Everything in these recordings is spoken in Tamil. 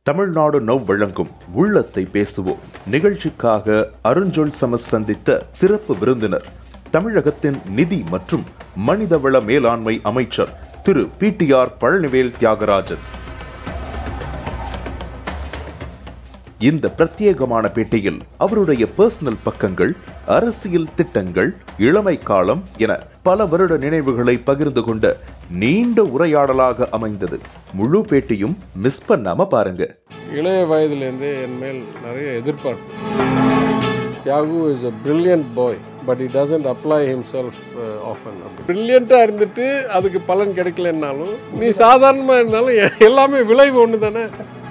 தமிழ்நாடு நவ் வழங்கும் உள்ளத்தை பேசுவோம் நிகழ்ச்சிக்காக அருஞ்சொல் சமஸ் சந்தித்த சிறப்பு விருந்தினர் தமிழகத்தின் நிதி மற்றும் மனிதவள மேலாண்மை அமைச்சர் திரு பிடிஆர் பழனிவேல் தியாகராஜன் இந்த பிரத்யேகமான பேட்டியில் அவருடைய பர்சனல் பக்கங்கள் அரசியல் திட்டங்கள் இளமை காலம் என பல வருட நினைவுகளை பகிர்ந்து கொண்ட நீண்ட உரையாடலாக அமைந்தது முழு பேட்டியும் மிஸ் பண்ணாம பாருங்க இளைய வயதிலேருந்தே என் மேல் நிறைய எதிர்பார்ப்பு Thiyagu is a brilliant boy but he doesn't apply himself often பிரில்லியண்ட்டாக இருந்துட்டு அதுக்கு பலன் கிடைக்கலன்னாலும் நீ சாதாரணமாக இருந்தாலும் எ- எல்லாமே விளைவு ஒன்று தானே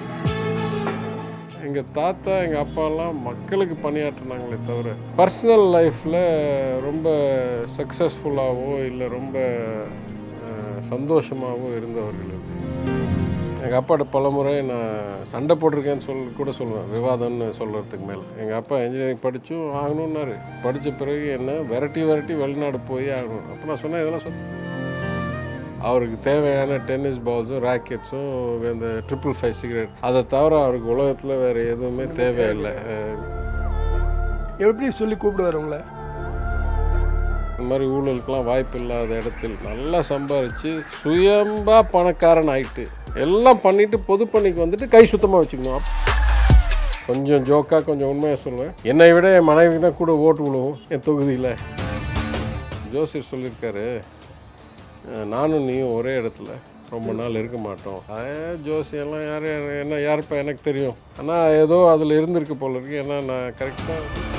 எங்கள் தாத்தா எங்கள் அப்பாலாம் மக்களுக்கு பணியாற்றினாங்களே தவிர பர்சனல் லைஃப்பில் ரொம்ப சக்ஸஸ்ஃபுல்லாகவோ இல்லை ரொம்ப அஹ், சந்தோஷமாகவோ இருந்தவர்கள் இல்லை. எங்கள் அப்பாட்ட பலமுறை நான் சண்டை போட்டிருக்கேன்னு சொல் கூட சொல்லுவேன் விவாதம்னு சொல்கிறதுக்கு மேலே எங்கள் அப்பா இன்ஜினியரிங் படித்தும் ஆகணும்னாரு படித்த பிறகு என்ன விரட்டி விரட்டி வெளிநாடு போய் ஆகணும் அப்போ நான் சொன்னேன் இதெல்லாம் சொல் அவருக்கு தேவையான டென்னிஸ் பால்ஸும் ராக்கெட்ஸும் இந்த ட்ரிபிள் ஃபைவ் சிகரெட் அதை தவிர அவருக்கு உலகத்தில் வேறு எதுவுமே தேவையில்லை அஹ் எப்படி சொல்லி கூப்பிடுவார் உங்களை இந்த மாதிரி ஊழலுக்கெல்லாம் வாய்ப்பு இல்லாத இடத்தில் நல்லா சம்பாரித்து சுயம்பா பணக்காரன் ஆயிட்டு எல்லாம் பண்ணிட்டு பொது பணிக்கு வந்துட்டு கை சுத்தமாக வச்சுக்கணும் கொஞ்சம் ஜோக்காக கொஞ்சம் உண்மையாக சொல்லுவேன் என்னை விட என் மனைவிக்கு தான் கூட ஓட்டு விழுவும் என் தொகுதியில் ஜோசியர் சொல்லியிருக்காரு அஹ், நானும் நீயும் ஒரே இடத்துல ரொம்ப நாள் இருக்க மாட்டோம் அதே ஜோசியெல்லாம் யார் யார் என்ன யாருப்பா எனக்கு தெரியும் ஆனால் ஏதோ அதில் இருந்திருக்கு போல இருக்கு ஏன்னா நான் கரெக்டாக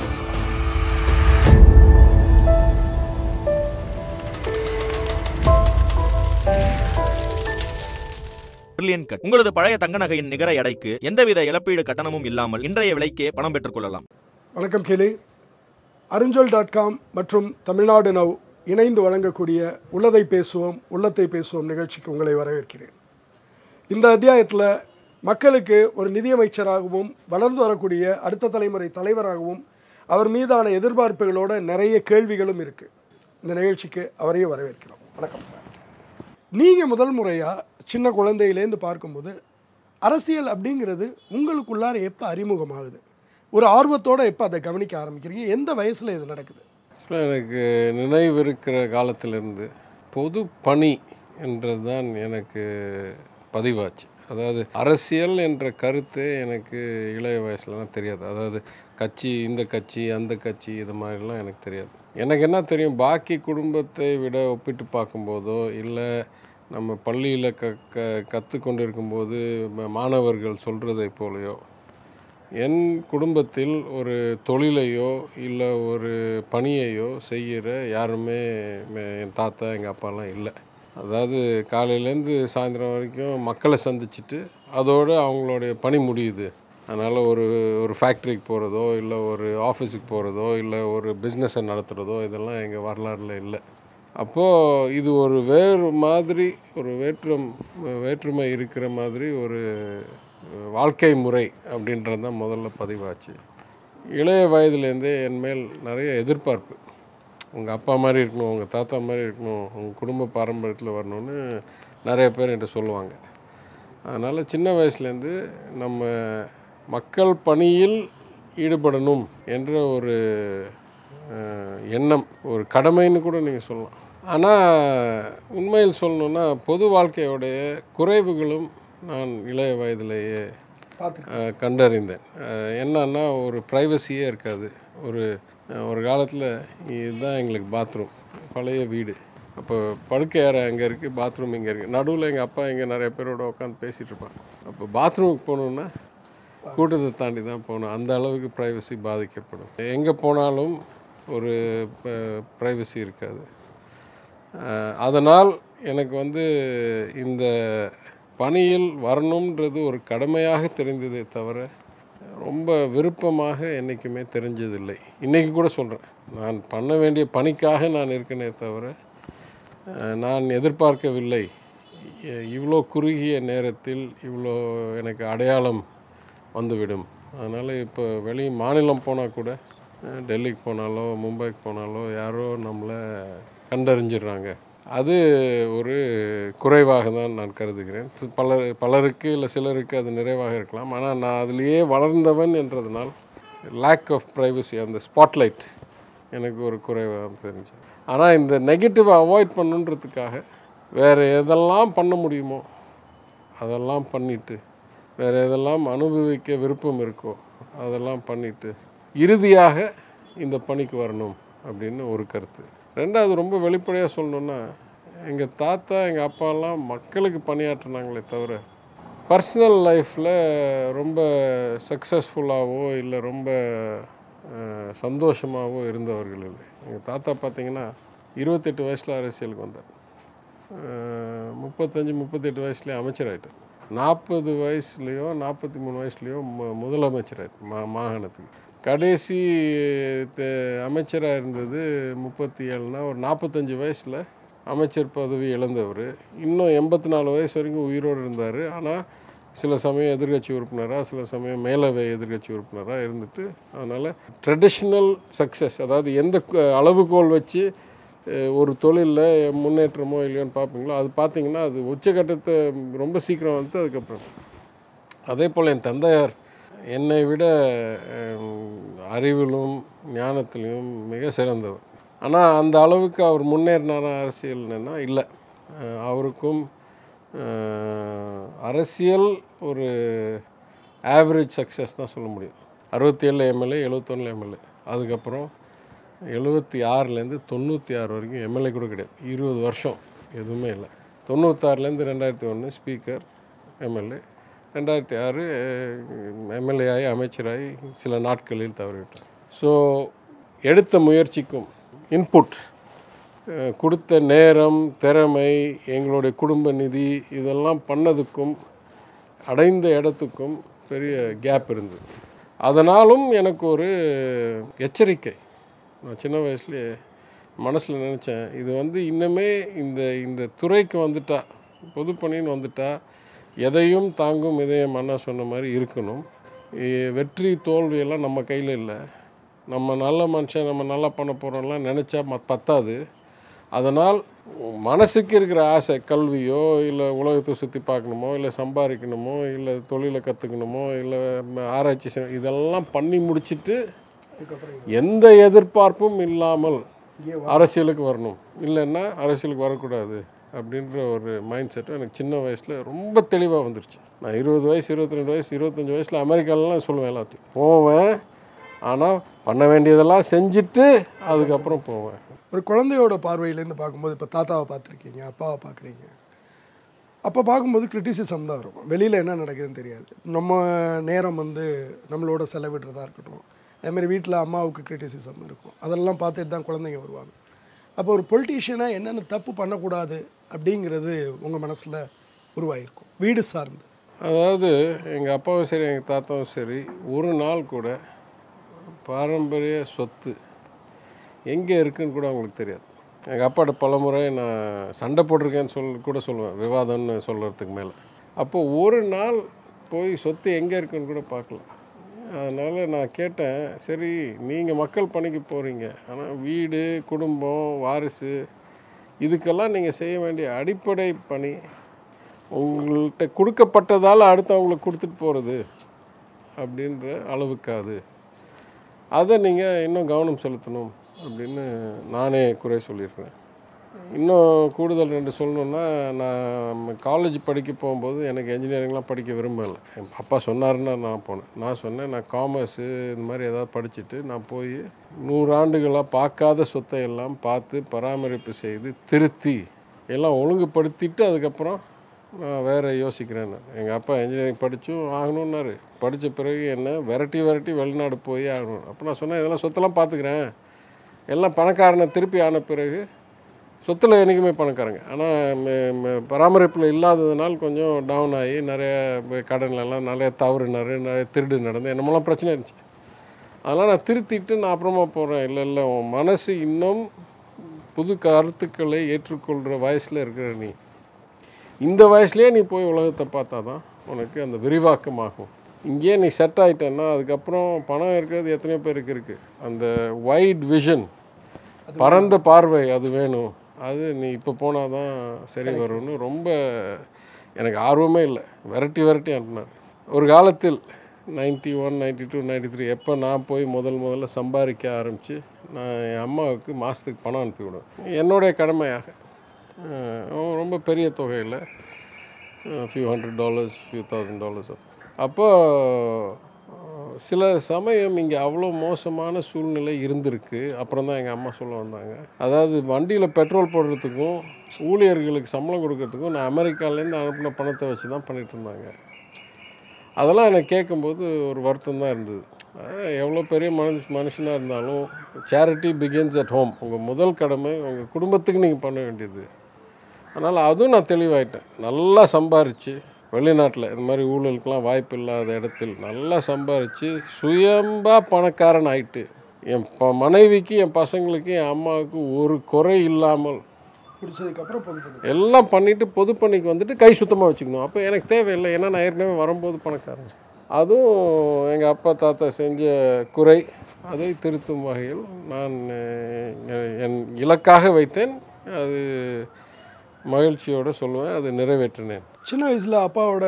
பிரில்லியன் கட் உங்களது பழைய தங்க நகையின் நிகர எடைக்கு எந்தவித இழப்பீடு கட்டணமும் இல்லாமல் இன்றைய விலைக்கே பணம் பெற்றுக் கொள்ளலாம் வணக்கம் கேலி அருஞ்சொல் டாட் காம் மற்றும் தமிழ்நாடு நவ் இணைந்து வழங்கக்கூடிய உள்ளதை பேசுவோம் உள்ளத்தை பேசுவோம் நிகழ்ச்சிக்கு உங்களை வரவேற்கிறேன் இந்த அத்தியாயத்தில் மக்களுக்கு ஒரு நிதியமைச்சராகவும் வளர்ந்து வரக்கூடிய அடுத்த தலைமுறை தலைவராகவும் அவர் மீதான எதிர்பார்ப்புகளோட நிறைய கேள்விகளும் இருக்குது இந்த நிகழ்ச்சிக்கு அவரையும் வரவேற்கிறோம் வணக்கம் சார் நீங்கள் முதல் முறையாக சின்ன குழந்தையிலேருந்து பார்க்கும்போது அரசியல் அப்படிங்கிறது உங்களுக்குள்ளார எப்போ அறிமுகமாகுது ஒரு ஆர்வத்தோட எப்போ அதை கவனிக்க ஆரம்பிக்கிறீங்க எந்த வயசில் இது நடக்குது எனக்கு நினைவு இருக்கிற காலத்திலிருந்து பொது பணி என்றது தான் எனக்கு பதிவாச்சு அதாவது அரசியல் என்ற கருத்தே எனக்கு இளைய வயசுலலாம் தெரியாது அதாவது கட்சி இந்த கட்சி அந்த கட்சி இது மாதிரிலாம் எனக்கு தெரியாது எனக்கு என்ன தெரியும் பாக்கி குடும்பத்தை விட ஒப்பிட்டு பார்க்கும்போதோ இல்லை நம்ம பள்ளியில் க க கற்றுக்கொண்டு இருக்கும்போது ம- மாணவர்கள் சொல்கிறதை போலையோ என் குடும்பத்தில் ஒரு தொழிலையோ இல்லை ஒரு பணியையோ செய்கிற யாருமே ம- என் தாத்தா எங்கள் அப்பாலாம் இல்லை அதாவது காலையிலேருந்து சாயந்தரம் வரைக்கும் மக்களை சந்திச்சுட்டு அதோடு அவங்களுடைய பணி முடியுது அதனால் ஒரு ஒரு ஃபேக்ட்ரிக்கு போகிறதோ இல்லை ஒரு ஆஃபீஸுக்கு போகிறதோ இல்லை ஒரு பிஸ்னஸை நடத்துகிறதோ இதெல்லாம் எங்கள் வரலாறுல இல்லை அப்போது இது ஒரு வேறு மாதிரி ஒரு வேற்றம் வேற்றுமை இருக்கிற மாதிரி ஒரு வாழ்க்கை முறை அப்படின்றது தான் முதல்ல பதிவாச்சு இளைய வயதுலேருந்தே என் மேல் நிறைய எதிர்பார்ப்பு உங்கள் அப்பா மாதிரி இருக்கணும் உங்கள் தாத்தா மாதிரி இருக்கணும் உங்கள் குடும்ப பாரம்பரியத்தில் வரணும்னு நிறைய பேர் என்கிட்ட சொல்லுவாங்க அதனால் சின்ன வயசுலேருந்து நம்ம மக்கள் பணியில் ஈடுபடணும் என்ற ஒரு அஹ், எண்ணம் ஒரு கடமைன்னு கூட நீங்கள் சொல்லலாம் ஆனால் உண்மையில் சொல்லணுன்னா பொது வாழ்க்கையோடைய குறைவுகளும் நான் இளைய வயதிலேயே பார்த்துருக்கேன் அஹ், கண்டறிந்தேன் அஹ், என்னன்னா ஒரு ப்ரைவசியே இருக்காது ஒரு அஹ், ஒரு காலத்தில் இதுதான் எங்களுக்கு பாத்ரூம் பழைய வீடு அப்போ படுக்கை அறை அங்கே இருக்குது பாத்ரூம் இங்கே இருக்குது நடுவில் எங்கள் அப்பா இங்கே நிறைய பேரோட உட்காந்து பேசிகிட்டு இருப்பாங்க அப்போ பாத்ரூமுக்கு போகணுன்னா கூட்டத்தை தாண்டி தான் போகணும் அந்த அளவுக்கு ப்ரைவசி பாதிக்கப்படும் எங்கே போனாலும் ஒரு ப்ரைவசி இருக்காது அஹ், அதனால் எனக்கு வந்து இந்த பணியில் வரணுன்றது ஒரு கடமையாக தெரிந்ததே தவிர ரொம்ப விருப்பமாக என்றைக்குமே தெரிஞ்சதில்லை இன்றைக்கி கூட சொல்கிறேன் நான் பண்ண வேண்டிய பணிக்காக நான் இருக்கனே தவிர அஹ், நான் எதிர்பார்க்கவில்லை இ- இவ்வளோ குறுகிய நேரத்தில் இவ்வளோ எனக்கு அடையாளம் வந்துவிடும் அதனால் இப்போ வெளி மாநிலம் போனால் கூட அஹ், டெல்லிக்கு போனாலோ மும்பைக்கு போனாலோ யாரோ நம்மளை கண்டறிஞ்சிடுறாங்க அது ஒரு குறைவாக தான் நான் கருதுகிறேன் பலர் பலருக்கு இல்லை சிலருக்கு அது நிறைவாக இருக்கலாம் ஆனால் நான் அதிலேயே வளர்ந்தவன் என்றதுனால் லேக் ஆஃப் ப்ரைவசி அந்த ஸ்பாட்லைட் எனக்கு ஒரு குறைவாக தெரிஞ்சு ஆனால் இந்த நெகட்டிவை அவாய்ட் பண்ணுன்றதுக்காக வேறு எதெல்லாம் பண்ண முடியுமோ அதெல்லாம் பண்ணிட்டு வேறு எதெல்லாம் அனுபவிக்க விருப்பம் இருக்கோ அதெல்லாம் பண்ணிட்டு இறுதியாக இந்த பணிக்கு வரணும் அப்படின்னு ஒரு கருத்து ரெண்டாவது ரொம்ப வெளிப்படையாக சொல்லணுன்னா எங்கள் தாத்தா எங்கள் அப்பாலாம் மக்களுக்கு பணியாற்றினாங்களே தவிர பர்சனல் லைஃப்பில் ரொம்ப சக்ஸஸ்ஃபுல்லாகவோ இல்லை ரொம்ப அஹ், சந்தோஷமாகவோ இருந்தவர்கள் இல்லை எங்கள் தாத்தா பார்த்தீங்கன்னா இருபத்தெட்டு வயசில் அரசியலுக்கு வந்தார் அஹ், முப்பத்தஞ்சு முப்பத்தெட்டு வயசுலேயே அமைச்சராயிட்டார் நாற்பது வயசுலேயோ நாற்பத்தி மூணு வயசுலேயோ மு முதலமைச்சராயிட்டார் மா மாகாணத்துக்கு கடைசி அமைச்சராக இருந்தது முப்பத்தி ஏழுனா ஒரு நாற்பத்தஞ்சு வயசில் அமைச்சர் பதவி இழந்தவர் இன்னும் எண்பத்தி நாலு வயசு வரைக்கும் உயிரோடு இருந்தார் ஆனால் சில சமயம் எதிர்க்கட்சி உறுப்பினராக சில சமயம் மேலவை எதிர்க்கட்சி உறுப்பினராக இருந்துட்டு அதனால் ட்ரெடிஷ்னல் சக்ஸஸ் அதாவது எந்த கு- அளவுகோல் வச்சு அஹ், ஒரு தொழிலில் முன்னேற்றமோ இல்லையோன்னு பார்ப்பீங்களோ அது பார்த்தீங்கன்னா அது உச்சக்கட்டத்தை ரொம்ப சீக்கிரம் வந்து அதுக்கப்புறம் அதே போல் என் தந்தையார் என்னை விட அஹ், அறிவிலும் ஞானத்திலும் மிக சிறந்தவர் ஆனால் அந்த அளவுக்கு அவர் முன்னேறினாரா அரசியல்னா இல்லை அஹ், அவருக்கும் அஹ், அரசியல் ஒரு ஆவரேஜ் சக்ஸஸ் தான் சொல்ல முடியும் அறுபத்தி ஏழு எம்எல்ஏ எழுபத்தொன்னு எம்எல்ஏ அதுக்கப்புறம் எழுபத்தி ஆறுலேருந்து தொண்ணூற்றி ஆறு வரைக்கும் எம்எல்ஏ கூட கிடையாது இருபது வருஷம் எதுவுமே இல்லை தொண்ணூத்தாறுலேருந்து ரெண்டாயிரத்தி ஒன்று ஸ்பீக்கர் எம்எல்ஏ ரெண்டாயிரத்தி ஆறு எம்எல்ஏ ஆகி அமைச்சராகி சில நாட்களில் தவறிவிட்டார் ஸோ எடுத்த முயற்சிக்கும் இன்புட் கொடுத்த நேரம் திறமை எங்களுடைய குடும்ப நிதி இதெல்லாம் பண்ணதுக்கும் அடைந்த இடத்துக்கும் பெரிய கேப் இருந்தது அதனாலும் எனக்கு ஒரு எச்சரிக்கை நான் சின்ன வயசுலேயே மனசில் நினச்சேன் இது வந்து இன்னுமே இந்த இந்த துறைக்கு வந்துட்டா பொதுப்பணின்னு வந்துட்டா எதையும் தாங்கும் இதயம் அண்ணா சொன்ன மாதிரி இருக்கணும் இ- வெற்றி தோல்வியெல்லாம் நம்ம கையில் இல்லை நம்ம நல்ல மனுஷன் நம்ம நல்லா பண்ண போகிறோம்லாம் நினச்சா ம பத்தாது அதனால் மனசுக்கு இருக்கிற ஆசை கல்வியோ இல்லை உலகத்தை சுற்றி பார்க்கணுமோ இல்லை சம்பாதிக்கணுமோ இல்லை தொழிலை கற்றுக்கணுமோ இல்லை ம- ஆராய்ச்சி செய்யணும் இதெல்லாம் பண்ணி முடிச்சிட்டு எந்த எதிர்பார்ப்பும் இல்லாமல் அரசியலுக்கு வரணும் இல்லைன்னா அரசியலுக்கு வரக்கூடாது அப்படின்ற ஒரு மைண்ட் செட் எனக்கு சின்ன வயசில் ரொம்ப தெளிவாக வந்துருச்சு நான் இருபது வயசு இருபத்தி ரெண்டு வயசு இருபத்தஞ்சி வயசில் அமெரிக்காலலாம் சொல்லுவேன் எல்லாத்தையும் போவேன் ஆனால் பண்ண வேண்டியதெல்லாம் செஞ்சுட்டு அதுக்கப்புறம் போவேன் ஒரு குழந்தையோட பார்வையிலேருந்து பார்க்கும்போது இப்போ தாத்தாவை பார்த்துருக்கீங்க அப்பாவை பார்க்குறீங்க அப்போ பார்க்கும்போது கிரிட்டிசிசம் தான் இருக்கும் வெளியில் என்ன நடக்குதுன்னு தெரியாது நம்ம நேரம் வந்து நம்மளோட செலவிடுறதா இருக்கட்டும் அதேமாதிரி வீட்டில் அம்மாவுக்கு கிரிட்டிசிசம் இருக்கும் அதெல்லாம் பார்த்துட்டு தான் குழந்தைங்க வருவாங்க அப்போ ஒரு பொலிட்டீஷியனாக என்னென்ன தப்பு பண்ணக்கூடாது அப்படிங்கிறது உங்கள் மனசில் உருவாயிருக்கும் வீடு சார்ந்து அதாவது எங்கள் அப்பாவும் சரி எங்கள் தாத்தாவும் சரி ஒரு நாள் கூட பாரம்பரிய சொத்து எங்கே இருக்குன்னு கூட அவங்களுக்கு தெரியாது எங்கள் அப்பாட்ட பலமுறை நான் சண்டை போட்டிருக்கேன்னு சொல் கூட சொல்லுவேன் விவாதம்னு சொல்கிறதுக்கு மேலே அப்போ ஒரு நாள் போய் சொத்து எங்கே இருக்குன்னு கூட பார்க்கல அதனால் நான் கேட்டேன் சரி நீங்கள் மக்கள் பணிக்கு போகிறீங்க ஆனால் வீடு குடும்பம் வாரிசு இதுக்கெல்லாம் நீங்கள் செய்ய வேண்டிய அடிப்படை பணி உங்கள்கிட்ட கொடுக்கப்பட்டதால் அடுத்தவங்களுக்கு கொடுத்துட்டு போகிறது அப்படின்ற அளவுக்கு அது அதை நீங்கள் இன்னும் கவனம் செலுத்தணும் அப்படின்னு நானே குறை சொல்லியிருக்கிறேன் இன்னும் கூடுதல் ரெண்டு சொல்லணுன்னா நான் காலேஜ் படிக்க போகும்போது எனக்கு என்ஜினியரிங்லாம் படிக்க விரும்பலை என் அப்பா சொன்னாருன்னா நான் போனேன் நான் சொன்னேன் நான் காமர்ஸு இந்த மாதிரி ஏதாவது படிச்சுட்டு நான் போய் நூறாண்டுகளாக பார்க்காத சொத்தை எல்லாம் பார்த்து பராமரிப்பு செய்து திருத்தி எல்லாம் ஒழுங்குபடுத்திட்டு அதுக்கப்புறம் நான் வேறு யோசிக்கிறேன் எங்கள் அப்பா இன்ஜினியரிங் படித்தும் ஆகணும்னாரு படித்த பிறகு என்ன விரட்டி விரட்டி வெளிநாடு போய் ஆகணும் அப்போ நான் சொன்னேன் இதெல்லாம் சொத்தெல்லாம் பார்த்துக்கிறேன் எல்லாம் பணக்காரனை திருப்பி ஆன பிறகு சொத்தில் என்றைக்குமே பணக்காரங்க ஆனால் பராமரிப்பில் இல்லாததுனால கொஞ்சம் டவுன் ஆகி நிறைய ப- கடன்ல எல்லாம் நிறைய தவறு நிறைய நிறைய திருடு நடந்து என்னமெல்லாம் பிரச்சனை இருந்துச்சு அதெல்லாம் நான் திருத்திட்டு நான் அப்புறமா போகிறேன் இல்லை இல்லை உன் மனசு இன்னும் புது கருத்துக்களை ஏற்றுக்கொள்கிற வயசில் இருக்கிற நீ இந்த வயசுலேயே நீ போய் உலகத்தை பார்த்தா தான் உனக்கு அந்த விரிவாக்கமாகும் இங்கேயே நீ செட் ஆகிட்டேன்னா அதுக்கப்புறம் பணம் இருக்கிறது எத்தனையோ பேருக்கு இருக்குது அந்த வைட் விஷன் பரந்த பார்வை அது வேணும் அது நீ இப்போ போனால் தான் சரி வரும்னு ரொம்ப எனக்கு ஆர்வமே இல்லை விரட்டி விரட்டி அனுப்புனார் ஒரு காலத்தில் ninety one ninety two ninety three எப்போ நான் போய் முதல் முதல்ல சம்பாதிக்க ஆரம்பித்து நான் என் அம்மாவுக்கு மாதத்துக்கு பணம் அனுப்பி விடுவேன் என்னுடைய கடமையாக அஹ் ரொம்ப பெரிய தொகையில் few hundred dollars few thousand dollars அப்போ அஹ், சில சமயம் இங்கே அவ்வளோ மோசமான சூழ்நிலை இருந்திருக்கு அப்புறம் தான் எங்கள் அம்மா சொல்ல வந்தாங்க அதாவது வண்டியில் பெட்ரோல் போடுறதுக்கும் ஊழியர்களுக்கு சம்பளம் கொடுக்கறதுக்கும் நான் அமெரிக்காலேருந்து அனுப்பின பணத்தை வச்சு தான் பண்ணிட்டு இருந்தாங்க அதெல்லாம் எனக்கு கேட்கும்போது ஒரு வருத்தம் தான் இருந்தது அஹ் எவ்வளோ பெரிய மனுஷ மனுஷனாக இருந்தாலும் சேரிட்டி பிகின்ஸ் அட் ஹோம் உங்கள் முதல் கடமை உங்கள் குடும்பத்துக்கு நீங்கள் பண்ண வேண்டியது அதனால் அதுவும் நான் தெளிவாயிட்டேன் நல்லா சம்பாரித்து வெளிநாட்டில் இந்த மாதிரி ஊழலுக்கெல்லாம் வாய்ப்பு இல்லாத இடத்தில் நல்லா சம்பாரித்து சுயம்பா பணக்காரன் ஆயிட்டு என் ப மனைவிக்கு என் பசங்களுக்கு என் அம்மாவுக்கு ஒரு குறை இல்லாமல் பிடிச்சதுக்கப்புறம் பொது பண்ணி எல்லாம் பண்ணிட்டு பொது பணிக்கு வந்துட்டு கை சுத்தமாக வச்சுக்கணும் அப்போ எனக்கு தேவையில்லை ஏன்னா நான் ஏற்கனவே வரும்போது பணக்காரன் அதுவும் எங்கள் அப்பா தாத்தா செஞ்ச குறை அதை திருத்தும் வகையில் நான் அஹ், என் இலக்காக வைத்தேன் அது மகிழ்ச்சியோடு சொல்லுவேன் அது நிறைவேற்றினேன் சின்ன வயசில் அப்பாவோட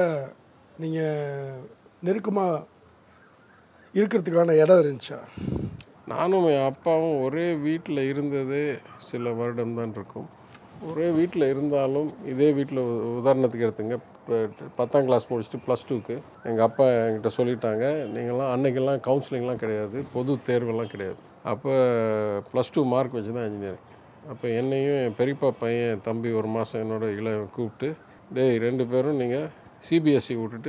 நீங்கள் நெருக்கமாக இருக்கிறதுக்கான இடம் இருந்துச்சா நானும் என் அப்பாவும் ஒரே வீட்டில் இருந்ததே சில வருடம்தான் இருக்கும் ஒரே வீட்டில் இருந்தாலும் இதே வீட்டில் உதாரணத்துக்கு எடுத்துங்க இப்ப பத்தாம் கிளாஸ் முடிச்சுட்டு ப்ளஸ் டூக்கு எங்கள் அப்பா என்கிட்ட சொல்லிட்டாங்க நீங்களாம் அன்னைக்கெல்லாம் கவுன்சிலிங்லாம் கிடையாது பொது தேர்வெல்லாம் கிடையாது அப்போ ப்ளஸ் டூ மார்க் வச்சு தான் இன்ஜினியரிங் அப்போ என்னையும் என் பெரியப்பா பையன் என் தம்பி ஒரு மாதம் என்னோட இள கூப்பிட்டு டேய் ரெண்டு பேரும் நீங்கள் சிபிஎஸ்சி விட்டுட்டு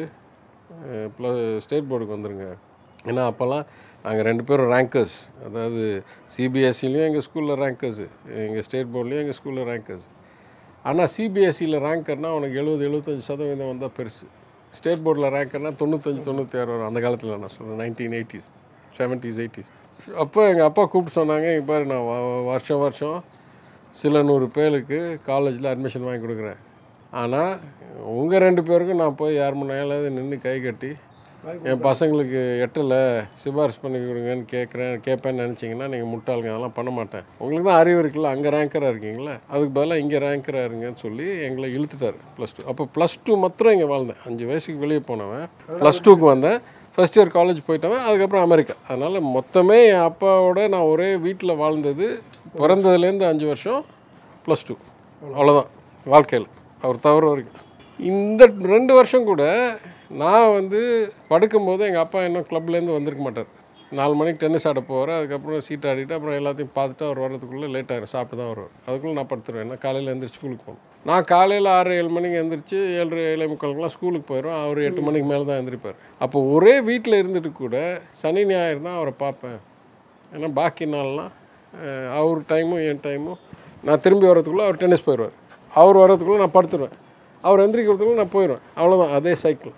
ப்ளஸ் ஸ்டேட் போர்டுக்கு வந்துருங்க ஏன்னா அப்போல்லாம் நாங்கள் ரெண்டு பேரும் ரேங்கர்ஸ் அதாவது சிபிஎஸ்சிலையும் எங்கள் ஸ்கூலில் ரேங்கர்ஸு எங்கள் ஸ்டேட் போர்ட்லேயும் எங்கள் ஸ்கூலில் ரேங்கர்ஸ் ஆனால் சிபிஎஸ்சியில் ரேங்கர்னால் அவனுக்கு எழுபது எழுபத்தஞ்சு சதவீதம் வந்தால் பெருசு ஸ்டேட் போர்டில் ரேங்கர்னா தொண்ணூத்தஞ்சு தொண்ணூற்றி ஆறு வரும் அந்த காலத்தில் நான் சொல்கிறேன் நைன்டீன் எயிட்டிஸ் செவன்ட்டீஸ் எயிட்டிஸ் அப்போ எங்கள் அப்பா கூப்பிட்டு சொன்னாங்க இங்க பாரு நான் வ- வருஷம் வருஷம் சில நூறு பேருக்கு காலேஜில் அட்மிஷன் வாங்கி கொடுக்குறேன் ஆனால் உங்கள் ரெண்டு பேருக்கும் நான் போய் யார் முன்னாலாவது நின்று கை கட்டி என் பசங்களுக்கு எட்டலை சிபாரிசு பண்ணி கொடுங்கன்னு கேட்குறேன் கேட்பேன்னு நினச்சிங்கன்னா நீங்கள் முட்டாளுங்க அதெல்லாம் பண்ண மாட்டேன் உங்களுக்கு தான் அறிவு இருக்குல்ல அங்கே ரேங்கராக இருக்கீங்களா அதுக்கு பதிலாக இங்கே ரேங்கராக இருங்கன்னு சொல்லி எங்களை இழுத்துட்டார் ப்ளஸ் டூ அப்போ ப்ளஸ் டூ மாத்திரம் இங்கே வாழ்ந்தேன் அஞ்சு வயசுக்கு வெளியே போனவன் ப்ளஸ் டூக்கு வந்தேன் ஃபர்ஸ்ட் இயர் காலேஜ் போயிட்டவன் அதுக்கப்புறம் அமெரிக்கா அதனால் மொத்தமே என் அப்பாவோட நான் ஒரே வீட்டில் வாழ்ந்தது பிறந்ததுலேருந்து அஞ்சு வருஷம் ப்ளஸ் டூ அவ்வளோதான் வாழ்க்கையில் அவர் தவிர வரைக்கும் இந்த ரெண்டு வருஷம் கூட நான் வந்து படுக்கும்போது எங்கள் அப்பா இன்னும் கிளப்லேருந்து வந்திருக்க மாட்டார் நாலு மணிக்கு டென்னிஸ் ஆட போவார் அதுக்கப்புறம் சீட் ஆடிட்டு அப்புறம் எல்லாத்தையும் பார்த்துட்டு அவர் வர்றதுக்குள்ளே லேட் ஆயிரும் சாப்பிட்டு தான் வருவார் அதுக்குள்ளே நான் படுத்துருவேன் ஏன்னா காலையில் எழுந்திரிச்சு ஸ்கூலுக்கு போகணும் நான் காலையில் ஆறு ஏழு மணிக்கு எழுந்திரிச்சு ஏழு ஏழை முக்காலுக்குலாம் ஸ்கூலுக்கு போயிடுவேன் அவர் எட்டு மணிக்கு மேலே தான் எழுந்திரிப்பார் அப்போ ஒரே வீட்டில் இருந்துட்டு கூட சனி ஞாயிறு தான் அவரை பார்ப்பேன் ஏன்னா பாக்கி நாள்லாம் அஹ், அவர் டைமும் என் டைமும் நான் திரும்பி வர்றதுக்குள்ளே அவர் டென்னிஸ் போயிடுவார் அவர் வர்றதுக்குள்ளே நான் படுத்துருவேன் அவர் எந்திரிக்கிறதுக்குள்ளே நான் போயிடுவேன் அவ்வளோதான் அதே சைக்கிள்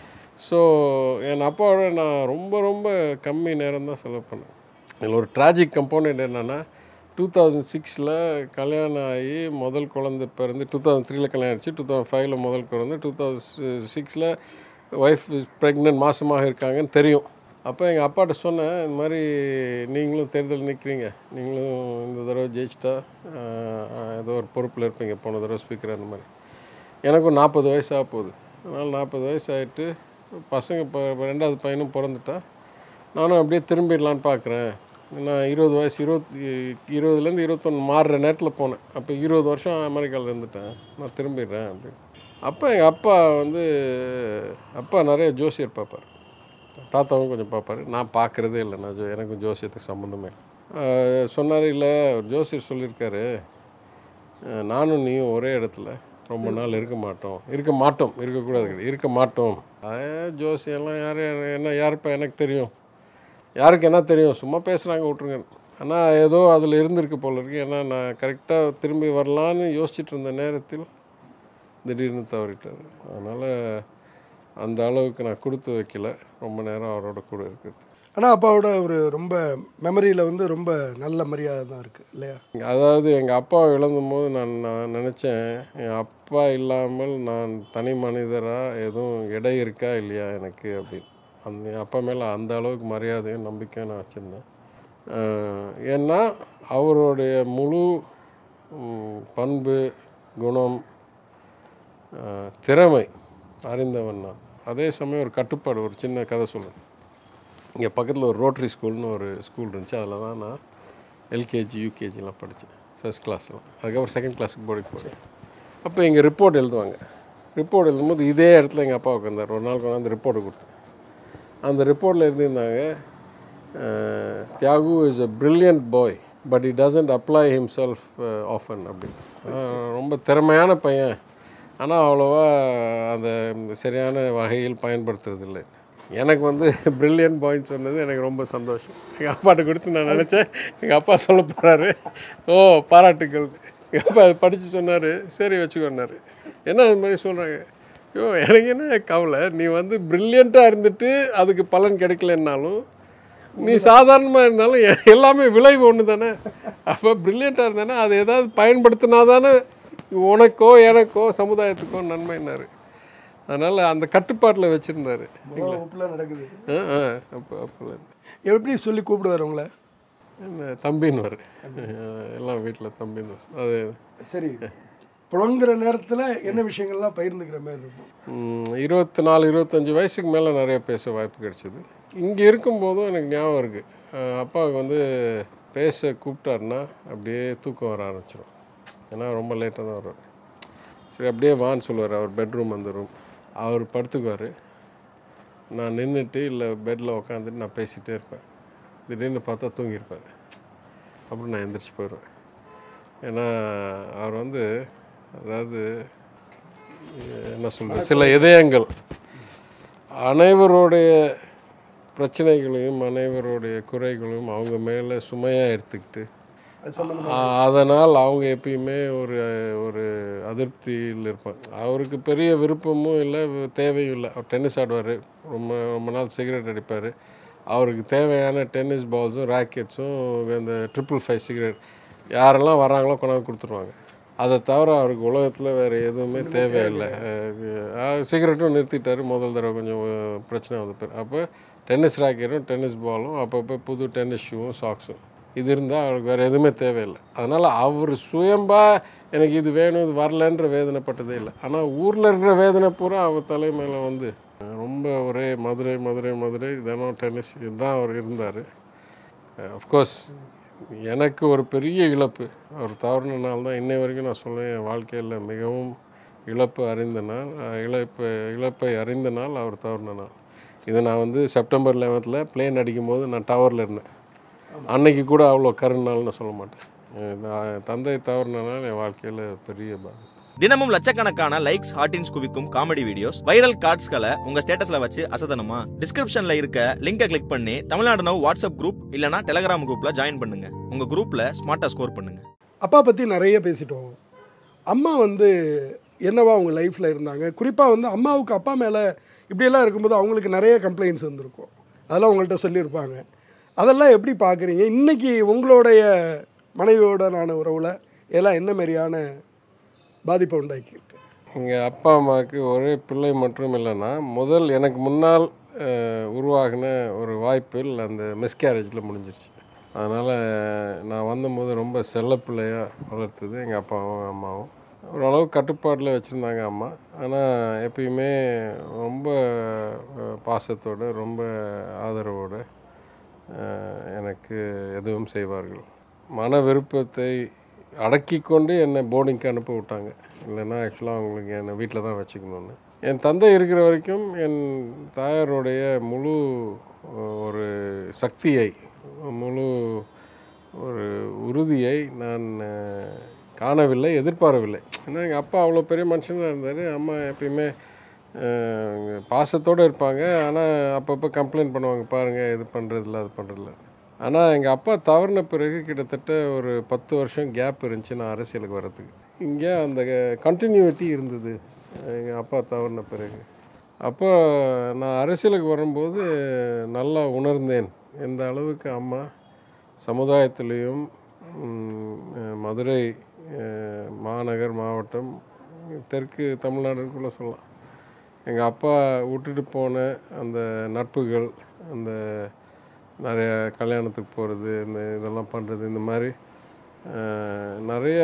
ஸோ என் அப்பாவோட நான் ரொம்ப ரொம்ப கம்மி நேரம் தான் செலவு பண்ணேன் இதில் ஒரு ட்ராஜிக் கம்போனண்ட் என்னென்னா டூ தௌசண்ட் சிக்ஸில் கல்யாணம் ஆகி முதல் குழந்தை பிறந்து டூ தௌசண்ட் த்ரீல கல்யாணம் ஆச்சு டூ தௌசண்ட் ஃபைவ்ல முதல் குழந்தை டூ தௌசண்ட் சிக்ஸில் ஒய்ஃப் ப்ரெக்னென்ட் மாசமாக இருக்காங்கன்னு தெரியும் அப்போ எங்கள் அப்பாட்ட சொன்னேன் இந்த மாதிரி நீங்களும் தேர்தல் நிற்கிறீங்க நீங்களும் இந்த தடவை ஜெயிச்சிட்டா ஆஹ், ஏதோ ஒரு பொறுப்பில் இருப்பீங்க போன தடவை ஸ்பீக்கர் அந்த மாதிரி எனக்கும் நாற்பது வயசு ஆக போகுது அதனால் நாற்பது வயசு ஆகிட்டு பசங்க இப்போ ரெண்டாவது பையனும் பிறந்துட்டா நானும் அப்படியே திரும்பிடலான்னு பார்க்குறேன் நான் இருபது வயசு இருபத்தி இருபதுலேருந்து இருபத்தொன்று மாறுற நேரத்தில் போனேன் அப்போ இருபது வருஷம் அமெரிக்காவில் இருந்துட்டேன் நான் திரும்பிடுறேன் அப்படின்னு அப்போ எங்கள் அப்பா வந்து அப்பா நிறைய ஜோசியர் பார்ப்பார் தாத்தாவும் கொஞ்சம் பார்ப்பாரு நான் பார்க்குறதே இல்லை நான் ஜோ- எனக்கும் ஜோசியத்துக்கு சம்மந்தமே சொன்னார் இல்லை ஒரு ஜோசியர் சொல்லியிருக்காரு அஹ் நானும் நீயும் ஒரே இடத்துல ரொம்ப நாள் இருக்க மாட்டோம் இருக்க மாட்டோம் இருக்கக்கூடாது கிடையாது. இருக்க மாட்டோம் அஹ் ஜோசியெல்லாம் யார் யார் என்ன யாருப்பா எனக்கு தெரியும் யாருக்கு என்ன தெரியும் சும்மா பேசுகிறாங்க விட்ருங்க ஆனால் ஏதோ அதில் இருந்திருக்கு போல இருக்கு ஏன்னா நான் கரெக்டாக திரும்பி வரலான்னு யோசிச்சுட்டு இருந்த நேரத்தில் திடீர்னு தவறிட்டார் அதனால் அந்த அளவுக்கு நான் கொடுத்து வைக்கல ரொம்ப நேரம் அவரோட கூட இருக்கிறது ஆனால் அப்பாவோட ஒரு ரொம்ப மெமரியில் வந்து ரொம்ப நல்ல மரியாதை தான் இருக்குது இல்லையா அதாவது எங்கள் அப்பாவை இழந்தும்போது நான் நான் நினச்சேன் என் அப்பா இல்லாமல் நான் தனி மனிதராக எதுவும் எடை இருக்கா இல்லையா எனக்கு அப்படின்னு அந்த என் அப்பா மேலே அந்த அளவுக்கு மரியாதையும் நம்பிக்கையும் நான் வச்சுருந்தேன் ஆஹ் ஏன்னா அவருடைய முழு ம், பண்பு குணம் அஹ், திறமை அறிந்தவன் நான் அதே சமயம் ஒரு கட்டுப்பாடு ஒரு சின்ன கதை சொல்லுவேன் இங்கே பக்கத்தில் ஒரு ரோட்டரி ஸ்கூல்னு ஒரு ஸ்கூல் இருந்துச்சு அதில் தான் நான் எல்கேஜி யூகேஜிலாம் படித்தேன் ஃபர்ஸ்ட் கிளாஸ்லாம் அதுக்கப்புறம் செகண்ட் கிளாஸுக்கு போர்டுக்கு போனேன் அப்போ இங்கே ரிப்போர்ட் எழுதுவாங்க ரிப்போர்ட் எழுதும்போது இதே இடத்துல எங்கள் அப்பா உட்காந்தார் ஒரு நாள் கொண்டாந்து ரிப்போர்ட்டை கொடுத்தேன் அந்த ரிப்போர்ட்டில் எழுதியிருந்தாங்க அஹ், Thiyagu is a brilliant boy but he doesn't apply himself uh, often அப்படின்னு அஹ், ரொம்ப திறமையான பையன் ஆனால் அவ்வளோவா அந்த சரியான வகையில் பயன்படுத்துறதில்லை எனக்கு வந்து பிரில்லியன்ட் பாய்ன்னு சொன்னது எனக்கு ரொம்ப சந்தோஷம் எங்கள் அப்பாட்ட கொடுத்து நான் நினச்சேன் எங்கள் அப்பா சொல்ல போகிறாரு ஓ பாராட்டுக்கள் எங்கள் அப்பா அதை படித்து சொன்னார் சரி வச்சுக்கோன்னாரு என்ன அது மாதிரி சொல்கிறாங்க ஐயோ எனக்கு என்ன கவலை நீ வந்து பிரில்லியண்ட்டாக இருந்துட்டு அதுக்கு பலன் கிடைக்கலன்னாலும் நீ சாதாரணமாக இருந்தாலும் எ- எல்லாமே விளைவு ஒன்று தானே அப்போ ப்ரில்லியண்ட்டாக இருந்தானே அதை ஏதாவது பயன்படுத்தினா தானே உனக்கோ எனக்கோ சமுதாயத்துக்கோ நன்மைன்னாரு அதனால் அந்த கட்டுப்பாட்டில் வச்சுருந்தாரு வகுப்புலாம் நடக்குது ஆ ஆ அப்போ அப்போ எப்படி சொல்லி கூப்பிடுவார் உங்களை என்ன தம்பின்னு வரு எல்லாம் வீட்டில் தம்பின்னு வரு. அது சரி புலங்குற நேரத்தில் என்ன விஷயங்கள்லாம் பகிர்ந்துக்கிற மாதிரி இருக்கும் ம், இருபத்தி நாலு இருபத்தஞ்சி வயசுக்கு மேலே நிறைய பேச வாய்ப்பு கிடைச்சிது இங்கே இருக்கும்போதும் எனக்கு ஞாபகம் இருக்குது அப்பாவுக்கு வந்து பேச கூப்பிட்டாருன்னா அப்படியே தூக்கம் வர ஆரம்பிச்சிடும் ஏன்னா ரொம்ப லேட்டாக தான் வருவார் சரி அப்படியே வான்னு சொல்லுவார் அவர் பெட்ரூம் அந்த ரூம் அவர் படுத்துக்குவார் நான் நின்றுட்டு இல்லை பெட்டில் உட்காந்துட்டு நான் பேசிகிட்டே இருப்பேன் திடீர்னு பார்த்தா தூங்கியிருப்பார் அப்புறம் நான் எந்திரிச்சு போயிடுவேன் ஏன்னா அவர் வந்து அதாவது என்ன சொல்கிறது சில இதயங்கள் அனைவருடைய பிரச்சனைகளையும் அனைவருடைய குறைகளையும் அவங்க மேலே சுமையாக எடுத்துக்கிட்டு ஆ- அதனால் அவங்க எப்பயுமே ஒரு ஒரு அதிருப்தியில் இருப்பாங்க அவருக்கு பெரிய விருப்பமும் இல்லை வி- தேவையும் இல்லை அவர் டென்னிஸ் ஆடுவார் ரொம்ப ரொம்ப நாள் சிகரெட் அடிப்பார் அவருக்கு தேவையான டென்னிஸ் பால்ஸும் ராக்கெட்ஸும் இந்த ட்ரிபிள் ஃபைவ் சிகரெட் யாரெல்லாம் வராங்களோ கொண்டாந்து கொடுத்துருவாங்க அதை தவிர அவருக்கு உலகத்தில் வேறு எதுவுமே தேவையில்லை அஹ் சிகரெட்டும் நிறுத்திட்டாரு முதல் தடவை கொஞ்சம் அஹ், பிரச்சனை வந்த பேர் அப்போ டென்னிஸ் ராக்கெட்டும் டென்னிஸ் பாலும் அப்பப்போ புது டென்னிஸ் ஷூவும் சாக்ஸும் இது இருந்தால் அவருக்கு வேறு எதுவுமே தேவையில்லை அதனால் அவர் சுயம்பா எனக்கு இது வேணும் இது வரலன்ற வேதனைப்பட்டதே இல்லை ஆனால் ஊரில் இருக்கிற வேதனை பூரா அவர் தலைமையில் வந்து அஹ், ரொம்ப ஒரே மதுரை மதுரை மதுரை தினம் டென்னிஸ் இதுதான் அவர் இருந்தார் அஃப்கோர்ஸ் எனக்கு ஒரு பெரிய இழப்பு அவர் தவறுனால தான் இன்னை வரைக்கும் நான் சொல்லுவேன் என் வாழ்க்கையில் மிகவும் இழப்பு அறிந்த நாள் அஹ், இழப்பு இழப்பை அறிந்த நாள் அவர் தவறுன நாள் இதை நான் வந்து செப்டம்பர் லெவன்த்தில் பிளேன் அடிக்கும்போது நான் டவரில் இருந்தேன் அன்னைக்கு கூட அவ்வளோ கருநாள்னு நான் சொல்ல மாட்டேன் அஹ் நான் தந்தை தவறுன நாள் என் வாழ்க்கையில் பெரிய பாதிப்பு தினமும் லட்சக்கணக்கான லைக்ஸ் ஹார்டின்ஸ் குவிக்கும் காமெடி வீடியோஸ் வைரல் கார்ட்ஸ்களை உங்க ஸ்டேட்டஸ்ல வச்சு அசத்தணுமா டிஸ்கிரிப்ஷன்ல இருக்க லிங்கை கிளிக் பண்ணி தமிழ்நாடு நவ் வாட்ஸ்அப் குரூப் இல்லனா டெலகிராம் குரூப்ல ஜாயின் பண்ணுங்க உங்க குரூப்ல ஸ்மார்ட்டா ஸ்கோர் பண்ணுங்க அப்பா பற்றி நிறைய பேசிட்டோம் அம்மா வந்து என்னவா அவங்க லைஃப்பில் இருந்தாங்க குறிப்பாக வந்து அம்மாவுக்கு அப்பா மேலே இப்படியெல்லாம் இருக்கும்போது அவங்களுக்கு நிறைய கம்ப்ளைண்ட்ஸ் வந்திருக்கும் அதெல்லாம் உங்கள்கிட்ட சொல்லியிருப்பாங்க அதெல்லாம் எப்படி பார்க்குறீங்க இன்னைக்கு உங்களுடைய மனைவியோடனான உறவில் இதெல்லாம் என்ன மாதிரியான பாதிப்பை உண்டாக்கியிருக்கு எங்கள் அப்பா அம்மாவுக்கு ஒரே பிள்ளை மட்டும் இல்லைன்னா முதல் எனக்கு முன்னால் அஹ், உருவாகின ஒரு வாய்ப்பில் அந்த மிஸ்கேரேஜில் முடிஞ்சிருச்சு அதனால் நான் வந்தபோது ரொம்ப செல்ல பிள்ளையாக வளர்த்தது எங்கள் அப்பாவும் அம்மாவும் ஓரளவு கட்டுப்பாட்டில் வச்சுருந்தாங்க அம்மா ஆனால் எப்பயுமே ரொம்ப அஹ், பாசத்தோட ரொம்ப ஆதரவோடு எனக்கு எதுவும் செய்வார்கள் மன விருப்பத்தை அடக்கி கொண்டு என்னை போர்டிங்க்கு அனுப்ப விட்டாங்க இல்லைன்னா ஆக்சுவலாக அவங்களுக்கு என்னை வீட்டில் தான் வச்சுக்கணுன்னு என் தந்தை இருக்கிற வரைக்கும் என் தாயாருடைய முழு அஹ், ஒரு சக்தியை முழு ஒரு உறுதியை நான் அஹ், காணவில்லை எதிர்பாரவில்லை ஏன்னா எங்கள் அப்பா அவ்வளோ பெரிய மனுஷனாக இருந்தார் அம்மா எப்பயுமே அஹ், பாசத்தோடு இருப்பாங்க ஆனால் அப்பப்போ கம்ப்ளைண்ட் பண்ணுவாங்க பாருங்கள் இது பண்ணுறதில்ல அது பண்ணுறதில்ல ஆனால் எங்கள் அப்பா தவறின பிறகு கிட்டத்தட்ட ஒரு பத்து வருஷம் கேப் இருந்துச்சு நான் அரசியலுக்கு வர்றதுக்கு இங்கே அந்த கண்டினியூட்டி இருந்தது எங்கள் அப்பா தவறின பிறகு அப்போ நான் அரசியலுக்கு வரும்போது நல்லா உணர்ந்தேன் எந்த அளவுக்கு அம்மா சமுதாயத்திலையும் ம், அஹ், மதுரை அஹ், மாநகர் மாவட்டம் தெற்கு தமிழ்நாடுக்குள்ளே சொல்லலாம் எங்கள் அப்பா விட்டுட்டு போன அந்த நட்புகள் அந்த நிறைய கல்யாணத்துக்கு போகிறது இந்த இதெல்லாம் பண்ணுறது இந்த மாதிரி அஹ், நிறைய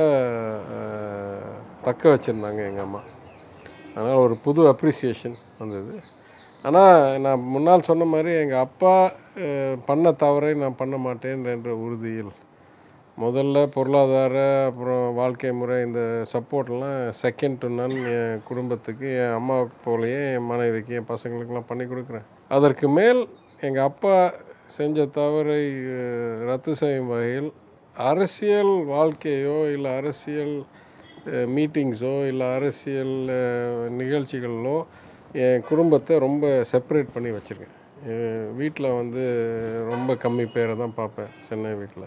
அஹ், தக்க வச்சுருந்தாங்க எங்கள் அம்மா அதனால் ஒரு புது அப்ரிசியேஷன் வந்தது ஆனால் நான் முன்னால் சொன்ன மாதிரி எங்கள் அப்பா அஹ், பண்ண தவறை நான் பண்ண மாட்டேன் என்ற உறுதியில் முதல்ல பொருளாதார அப்புறம் வாழ்க்கை முறை இந்த சப்போர்ட்லாம் செகண்ட் டு நன் என் குடும்பத்துக்கு என் அம்மா போலயே என் மனைவிக்கு என் பசங்களுக்கெல்லாம் பண்ணி கொடுக்குறேன் அதற்கு மேல் எங்கள் அப்பா செஞ்ச தவறை அஹ், ரத்து செய்யும் வகையில் அரசியல் வாழ்க்கையோ இல்லை அரசியல் மீட்டிங்ஸோ இல்லை அரசியல் அஹ், நிகழ்ச்சிகளிலோ என் குடும்பத்தை ரொம்ப செப்பரேட் பண்ணி வச்சுருக்கேன் வீட்டில் வந்து ரொம்ப கம்மி பேரை தான் பார்ப்பேன் சென்னை வீட்டில்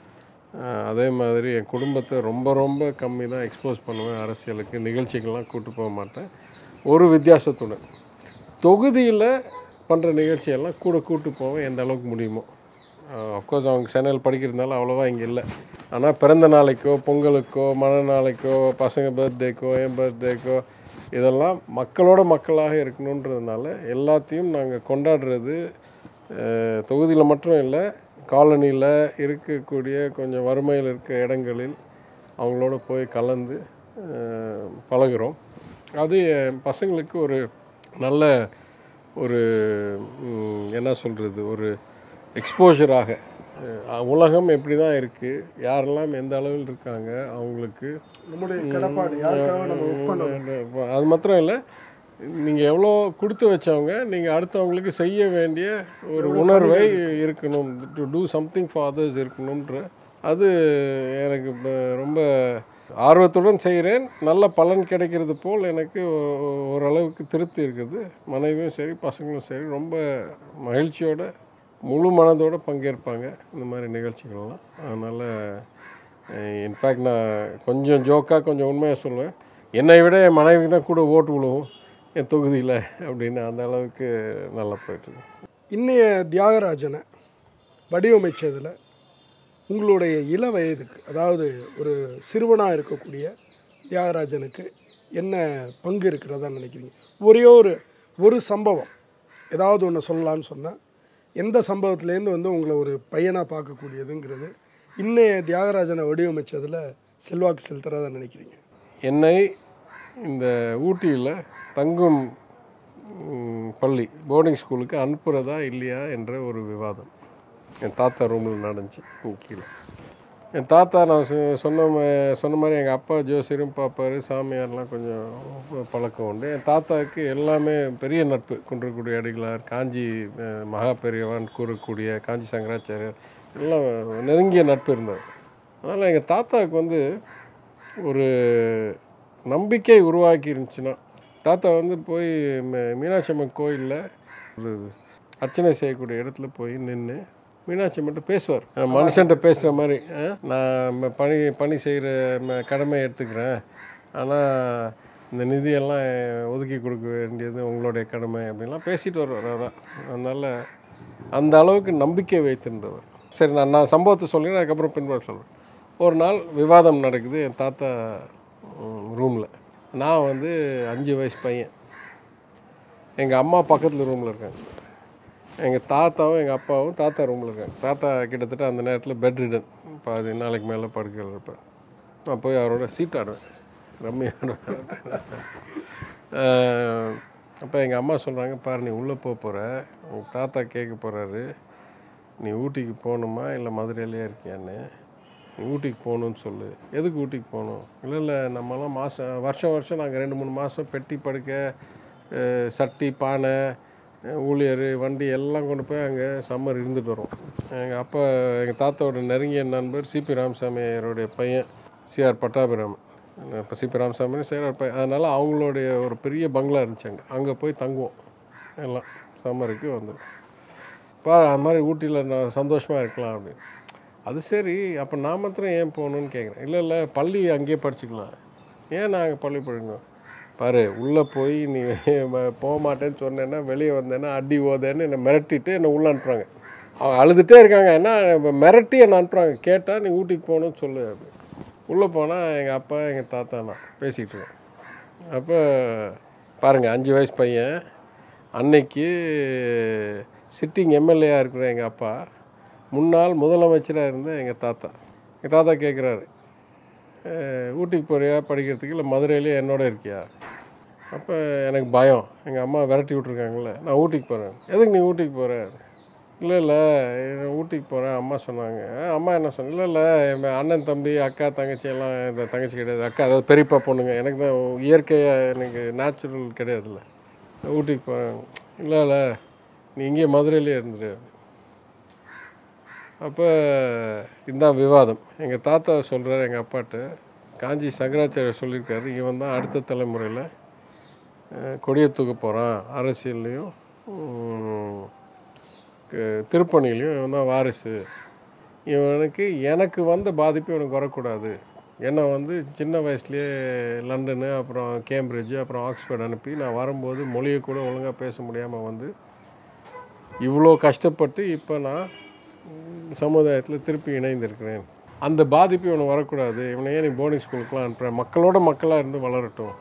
அஹ் அதே மாதிரி என் குடும்பத்தை ரொம்ப ரொம்ப கம்மி தான் எக்ஸ்போஸ் பண்ணுவேன் அரசியலுக்கு நிகழ்ச்சிகள்லாம் கூட்டு போக மாட்டேன் ஒரு வித்தியாசத்துடன் தொகுதியில் பண்ணுற நிகழ்ச்சியெல்லாம் கூட கூட்டு போவேன் எந்த அளவுக்கு முடியுமோ அஃப்கோர்ஸ் அவங்க சென்னையில் படிக்கிறதுனால அவ்வளோவா இங்கே இல்லை ஆனால் பிறந்த நாளைக்கோ பொங்கலுக்கோ மன நாளைக்கோ பசங்க பர்த்டேக்கோ என் பர்த்டேக்கோ இதெல்லாம் மக்களோட மக்களாக இருக்கணுன்றதுனால எல்லாத்தையும் நாங்கள் கொண்டாடுறது தொகுதியில் மட்டும் இல்லை காலனியில் இருக்கக்கூடிய கொஞ்சம் வறுமையில் இருக்க இடங்களில் அவங்களோட போய் கலந்து அஹ், பழகுறோம் அது என் பசங்களுக்கு ஒரு நல்ல ஒரு ம், என்ன சொல்கிறது ஒரு எக்ஸ்போஷராக உலகம் எப்படி தான் இருக்குது யாரெல்லாம் எந்த அளவில் இருக்காங்க அவங்களுக்கு நம்முடைய கடப்பாடு யாருக்காக நம்ம ஒர்க் பண்ணணும் அது மாத்திரம் இல்லை நீங்கள் எவ்வளோ கொடுத்து வச்சவங்க நீங்கள் அடுத்தவங்களுக்கு செய்ய வேண்டிய ஒரு உணர்வை இருக்கணும் to do something for others இருக்கணுன்ற அது எனக்கு இப்ப ரொம்ப ஆர்வத்துடன் செய்கிறேன் நல்ல பலன் கிடைக்கிறது போல் எனக்கு ஓ- ஓரளவுக்கு திருப்தி இருக்குது மனைவியும் சரி பசங்களும் சரி ரொம்ப மகிழ்ச்சியோட முழு மனதோட பங்கேற்பாங்க இந்த மாதிரி நிகழ்ச்சிகள்லாம் அதனால் இன்ஃபேக்ட் நான் கொஞ்சம் ஜோக்காக கொஞ்சம் உண்மையாக சொல்லுவேன் என்னை விட என் மனைவிக்கு தான் கூட ஓட்டு விழுவும் என் தொகுதியில் அப்படின்னு அந்த அளவுக்கு நல்லா போயிட்டுருக்கு இன்னைய தியாகராஜனை வடிவமைச்சதில் உங்களுடைய இள வயதுக்கு அதாவது ஒரு சிறுவனாக இருக்கக்கூடிய தியாகராஜனுக்கு என்ன பங்கு இருக்கிறதா நினைக்கிறீங்க ஒரே ஒரு ஒரு சம்பவம் ஏதாவது ஒன்று சொல்லலான்னு சொன்னால் எந்த சம்பவத்துலேருந்து வந்து உங்களை ஒரு பையனாக பார்க்கக்கூடியதுங்கிறது இன்னைய தியாகராஜனை வடிவமைச்சதில் செல்வாக்கு செலுத்துறதா நினைக்கிறீங்க என்னை இந்த ஊட்டியில் தங்கும் ம், பள்ளி போர்டிங் ஸ்கூலுக்கு அனுப்புகிறதா இல்லையா என்ற ஒரு விவாதம் என் தாத்தா ரூமில் நடந்துச்சு இங்க கீழே என் தாத்தா நான் சொ- சொன்ன மா- சொன்ன மாதிரி எங்கள் அப்பா ஜோசியரும் பார்ப்பாரு சாமியார்லாம் கொஞ்சம் பழக்கம் உண்டு என் தாத்தாவுக்கு எல்லாமே பெரிய நட்பு குன்றக்குடி அடிகளார் காஞ்சி அஹ், மகா பெரியவான் கூறக்கூடிய காஞ்சி சங்கராச்சாரியர் எல்லாம் நெருங்கிய நட்பு இருந்தார் அதனால் எங்கள் தாத்தாவுக்கு வந்து ஒரு நம்பிக்கை உருவாக்கி இருந்துச்சுன்னா தாத்தா வந்து போய் ம- மீனாட்சி அம்மன் கோயிலில் ஒரு அர்ச்சனை செய்யக்கூடிய இடத்துல போய் நின்று மீனாட்சி மட்டும் பேசுவார் மனுஷன்ட்ட பேசுகிற மாதிரி "ஆ, நான் ம- பணி பணி செய்கிற கடமை எடுத்துக்கிறேன் ஆனால் இந்த நிதியெல்லாம் ஒதுக்கி கொடுக்க வேண்டியது உங்களுடைய கடமை அப்படின்லாம் பேசிட்டு வருவார் அவரா அதனால் அந்த அளவுக்கு நம்பிக்கை வைத்திருந்தவர் சரி நான் நான் சம்பவத்தை சொல்லிடுறேன் அதுக்கப்புறம் பின்பாடு சொல்கிறேன் ஒரு நாள் விவாதம் நடக்குது என் தாத்தா ரூமில் நான் வந்து அஞ்சு வயசு பையன் எங்கள் அம்மா பக்கத்தில் ரூமில் இருக்காங்க எங்கள் தாத்தாவும் எங்கள் அப்பாவும் தாத்தா ரூமில் இருக்காங்க தாத்தா கிட்டத்தட்ட அந்த நேரத்தில் பெட் ரிடன் பாதி நாளைக்கு மேலே படுக்கையில் இருப்பேன் நான் போய் அவரோட சீட் ஆடுவேன் ரம்மி ஆடுவேன் அப்போ எங்கள் அம்மா சொல்கிறாங்க பாரு நீ உள்ளே போக போகிற உங்கள் தாத்தா கேட்க போகிறாரு நீ ஊட்டிக்கு போகணுமா இல்லை மதுரையிலே இருக்கியான்னு நீ ஊட்டிக்கு போகணுன்னு சொல்லு எதுக்கு ஊட்டிக்கு போகணும் இல்லை இல்லை நம்மலாம் மாதம் வருஷம் வருஷம் நாங்கள் ரெண்டு மூணு மாதம் பெட்டி படுக்கை அஹ், சட்டி பானை அஹ், ஊழியர் வண்டி எல்லாம் கொண்டு போய் அங்கே சம்மர் இருந்துட்டு வரோம் எங்கள் அப்பா எங்கள் தாத்தாவோட நெருங்கிய நண்பர் சிபி ராமசாமி ஐயருடைய பையன் சிஆர் பட்டாபிராமன் இப்போ சிபி ராமசாமி சிஆர் பையன் அதனால் அவங்களுடைய ஒரு பெரிய பங்களா இருந்துச்சு அங்கே அங்கே போய் தங்குவோம் எல்லாம் சம்மருக்கு வந்து பாரு அது மாதிரி ஊட்டியில் நான் சந்தோஷமாக இருக்கலாம் அப்படின்னு அது சரி அப்போ நான் மாத்திரம் ஏன் போகணுன்னு கேட்குறேன் இல்லை இல்லை பள்ளி அங்கேயே படிச்சுக்கலாம் ஏன் நாங்கள் பள்ளி படிக்கணும் பாரு உள்ளே போய் நீ ம- போக மாட்டேன்னு சொன்னேன்னா வெளியே வந்தேன்னா அடி ஓதேன்னு என்னை மிரட்டிட்டு என்னை உள்ளே அனுப்புகிறாங்க அவங்க அழுதுகிட்டே இருக்காங்க என்ன இப்ப மிரட்டி என்னை அனுப்புகிறாங்க கேட்டால் நீ ஊட்டிக்கு போகணும்னு சொல்லு அப்படி உள்ளே போனால் எங்கள் அப்பா எங்கள் தாத்தா நான் பேசிகிட்டு இருக்கேன் அப்போ பாருங்கள் அஞ்சு வயசு பையன் அன்னைக்கு சிட்டிங் எம்எல்ஏயாக இருக்கிற எங்கள் அப்பா முன்னாள் முதலமைச்சராக இருந்த எங்கள் தாத்தா எங்கள் தாத்தா கேட்குறாரு ஊட்டிக்கு போறியா படிக்கிறதுக்கு இல்லை மதுரையிலே என்னோட இருக்கியா அப்போ எனக்கு பயம் எங்கள் அம்மா விரட்டி விட்ருக்காங்கல்ல நான் ஊட்டிக்கு போகிறேன் எதுக்கு நீ ஊட்டிக்கு போகிற இல்லை இல்லை நான் ஊட்டிக்கு போகிறேன் அம்மா சொன்னாங்க "ஆ, அம்மா என்ன சொன்ன இல்லை இல்லை என் அண்ணன் தம்பி அக்கா தங்கச்சி எல்லாம் இந்த தங்கச்சி கிடையாது அக்கா அதாவது பெரியப்பா பொண்ணுங்க எனக்கு தான் இயற்கையாக எனக்கு நேச்சுரல் கிடையாதுல்ல நான் ஊட்டிக்கு போகிறேன் இல்லை இல்லை நீ இங்கேயே மதுரையிலே இருந்துரு அப்போ இதுதான் விவாதம் எங்கள் தாத்தா சொல்கிறார் எங்கள் அப்பாட்ட காஞ்சி சங்கராச்சாரியர் சொல்லியிருக்காரு இவன் தான் அடுத்த தலைமுறையில் கொடியை தூக்க போகிறான் அரசியல்லையும் உம், க- திருப்பணிலையும் இவன் தான் வாரிசு இவனுக்கு எனக்கு வந்த பாதிப்பு இவனுக்கு வரக்கூடாது என்னை வந்து சின்ன வயசுலேயே லண்டனு அப்புறம் கேம்பிரிட்ஜ் அப்புறம் ஆக்ஸ்ஃபோர்ட் அனுப்பி நான் வரும்போது மொழியை கூட ஒழுங்காக பேச முடியாமல் வந்து இவ்வளோ கஷ்டப்பட்டு இப்போ நான் சமுதாயத்தில் திருப்பி இணைந்திருக்கிறேன் அந்த பாதிப்பு இவனுக்கு வரக்கூடாது இவனை ஏன் நீ போர்டிங் ஸ்கூலுக்குலாம் அனுப்புகிறேன் மக்களோட மக்களாக இருந்து வளரட்டும்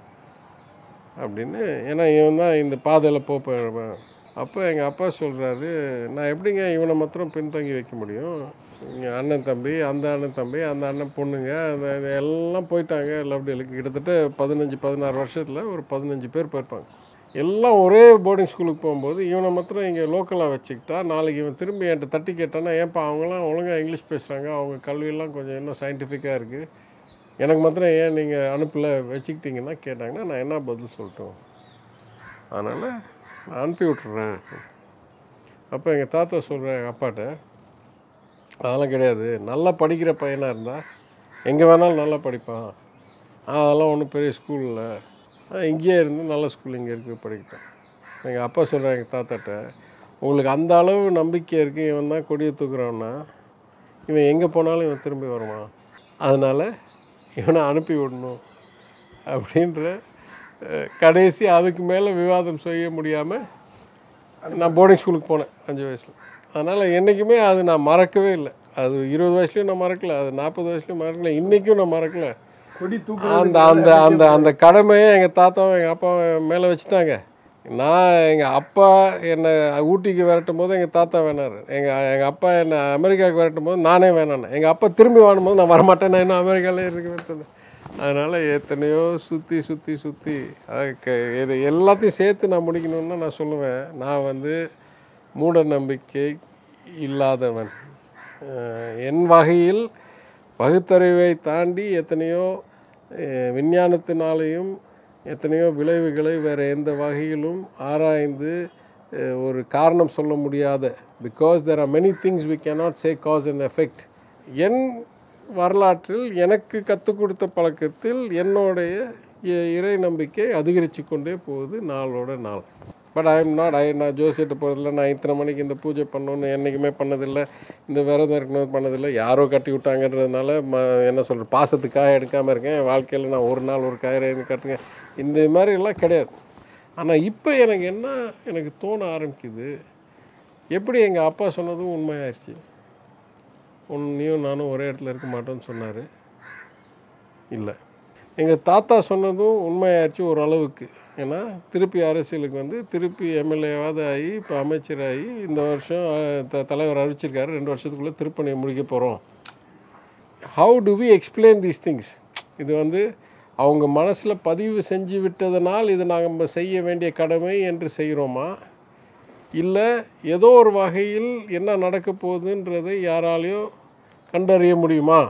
அப்படின்னு ஏன்னா இவன் தான் இந்த பாதையில் போப்பேன் அப்போ எங்கள் அப்பா சொல்கிறாரு நான் எப்படிங்க இவனை மாத்திரம் பின்தங்கி வைக்க முடியும் இங்க அண்ணன் தம்பி அந்த அண்ணன் தம்பி அந்த அண்ணன் பொண்ணுங்க அந்த இது எல்லாம் போயிட்டாங்க லவ் டேலுக்கு கிட்டத்தட்ட பதினஞ்சு பதினாறு வருஷத்தில் ஒரு பதினஞ்சு பேர் போயிருப்பாங்க எல்லாம் ஒரே போர்டிங் ஸ்கூலுக்கு போகும்போது இவனை மாத்திரம் இங்கே லோக்கலாக வச்சுக்கிட்டா நாளைக்கு இவன் திரும்பி என்கிட்ட தட்டி கேட்டானா ஏன்ப்பா அவங்களாம் ஒழுங்காக இங்கிலீஷ் பேசுகிறாங்க அவங்க கல்வியெல்லாம் கொஞ்சம் இன்னும் சயின்டிஃபிக்காக இருக்குது எனக்கு மாத்திரம் ஏன் நீங்கள் அனுப்பல வச்சுக்கிட்டீங்கன்னா கேட்டாங்கன்னா நான் என்ன பதில் சொல்லட்டும் அதனால் நான் அனுப்பி விட்டுறேன் அப்போ எங்கள் தாத்தா சொல்கிறேன் எங்கள் அப்பாட்ட அதெல்லாம் கிடையாது நல்லா படிக்கிற பையனாக இருந்தால் எங்கே வேணாலும் நல்லா படிப்பான் ஆ, அதெல்லாம் ஒன்றும் பெரிய ஸ்கூல் இல்லை இங்கேயே இருந்து நல்ல ஸ்கூல் இங்கே இருக்குது படிக்கிட்டேன் எங்கள் அப்பா சொல்கிறேன் எங்கள் தாத்தாட்ட உங்களுக்கு அந்த அளவு நம்பிக்கை இருக்குது இவன் தான் கொடியை தூக்குறான்னா இவன் எங்கே போனாலும் இவன் திரும்பி வருவான் அதனால் இவனை அனுப்பி விடணும் அப்படின்ற அஹ், கடைசி அதுக்கு மேலே விவாதம் செய்ய முடியாமல் நான் போர்டிங் ஸ்கூலுக்கு போனேன் அஞ்சு வயசில் அதனால் என்றைக்குமே அது நான் மறக்கவே இல்லை அது இருபது வயசுலையும் நான் மறக்கல அது நாற்பது வயசுலையும் மறக்கல இன்றைக்கும் நான் மறக்கல கொடி தூக்கு அந்த அந்த அந்த அந்த கடமையை எங்கள் தாத்தாவும் எங்கள் அப்பாவும் மேலே வச்சுட்டாங்க நான் எங்கள் அப்பா என்னை ஊட்டிக்கு விரட்டும் போது எங்கள் தாத்தா வேணாரு எங்கள் எங்கள் அப்பா என்னை அமெரிக்காவுக்கு விரட்டும் போது நானே வேணானேன் எங்கள் அப்பா திரும்பி வாழும்போது நான் வரமாட்டேன் நான் இன்னும் அமெரிக்காவிலே இருக்க அதனால் எத்தனையோ சுற்றி சுற்றி சுற்றி இது எல்லாத்தையும் சேர்த்து நான் முடிக்கணும்னா நான் சொல்லுவேன் நான் வந்து மூட நம்பிக்கை இல்லாதவன் அஹ் என் வகையில் பகுத்தறிவை தாண்டி எத்தனையோ அஹ், விஞ்ஞானத்தினாலேயும் எத்தனையோ விளைவுகளை வேறு எந்த வகையிலும் ஆராய்ந்து அஹ், ஒரு காரணம் சொல்ல முடியாத because there are many things we cannot say cause and effect என் வரலாற்றில் எனக்கு கற்றுக் கொடுத்த பழக்கத்தில் என்னுடைய இ- இறை நம்பிக்கை அதிகரித்து கொண்டே போகுது நாளோட நாள் but I am not I நான் ஜோசியத்தை போகிறதில்ல நான் இத்தனை மணிக்கு இந்த பூஜை பண்ணணும்னு என்றைக்குமே பண்ணதில்லை இந்த விரதம் இருக்கணும் பண்ணதில்லை யாரோ கட்டி விட்டாங்கன்றதுனால ம என்ன சொல்கிற பாசத்துக்காக எடுக்காமல் இருக்கேன் என் வாழ்க்கையில் நான் ஒரு நாள் ஒரு கயிறை கட்டுங்க இந்த மாதிரி எல்லாம் கிடையாது ஆனால் இப்போ எனக்கு என்ன எனக்கு தோண ஆரம்பிக்குது எப்படி எங்கள் அப்பா சொன்னதும் உண்மையாயிருச்சு உன்னையும் நானும் ஒரே இடத்துல இருக்க மாட்டோம்னு சொன்னார் இல்லை எங்கள் தாத்தா சொன்னதும் உண்மையாயிருச்சு ஒரு அளவுக்கு ஏன்னா திருப்பி அரசியலுக்கு வந்து திருப்பி எம்எல்ஏவாவது ஆகி இப்போ அமைச்சராகி இந்த வருஷம் அஹ், த தலைவர் அறிவிச்சிருக்காரு ரெண்டு வருஷத்துக்குள்ளே திருப்பணியை முடிக்க போகிறோம் how do we explain these things இது வந்து அவங்க மனசில் பதிவு செஞ்சு விட்டதனால் இது நாங்கள் செய்ய வேண்டிய கடமை என்று செய்கிறோமா இல்லை ஏதோ ஒரு வகையில் என்ன நடக்க போகுதுன்றதை யாராலையோ கண்டறிய முடியுமா